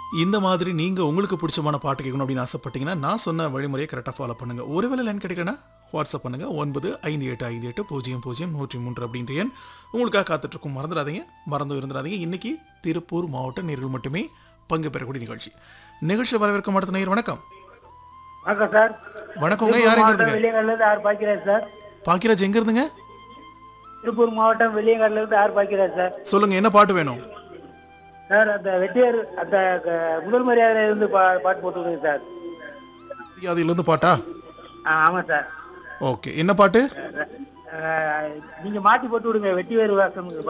இந்த மாதிரி நீங்க உங்களுக்கு பிடிச்சமான பாட்டு கேட்கணும் அப்படின்னு ஆசைப்பட்டீங்கன்னா நான் சொன்ன வழிமுறையை கரெக்டாக ஃபாலோ பண்ணுங்க ஒருவேளை லைன் கிடைக்கலனா வாட்ஸ்அப் பண்ணுங்க ஒன்பது ஐந்து எட்டு ஐந்து எட்டு பூஜ்ஜியம் பூஜ்ஜியம் நூற்றி மூன்று அப்படின்ற எண் உங்களுக்காக காத்துட்டு இருக்கும் மறந்துடாதீங்க மறந்து இருந்துடாதீங்க இன்னைக்கு திருப்பூர் மாவட்ட நேர்கள் மட்டுமே பங்கு பெறக்கூடிய நிகழ்ச்சி நிகழ்ச்சி வரவேற்கும் அடுத்த நேர் வணக்கம் வணக்கம் சார் வணக்கங்க யார் எங்க இருந்துங்க வெளியங்காடுல இருந்து ஆர் பாய்க்கிறார் சார் பாக்கிராஜ் எங்க இருந்துங்க திருப்பூர் மாவட்டம் வெளியங்காடுல இருந்து ஆர் பாய்க்கிறார் சார் சொல்லுங்க என்ன பாட்டு வேணும் சார் அந்த வெட்டியார் அந்த க- முதல் மரியாதையில இருந்து பா- பாட்டு போட்டு விடுங்க சார் அதிலிருந்து பாட்டா ஆ, ஆமா சார் ஓகே என்ன பாட்டு அஹ், நீங்க மாத்தி போட்டு விடுங்க வெட்டிவேறு வாசம்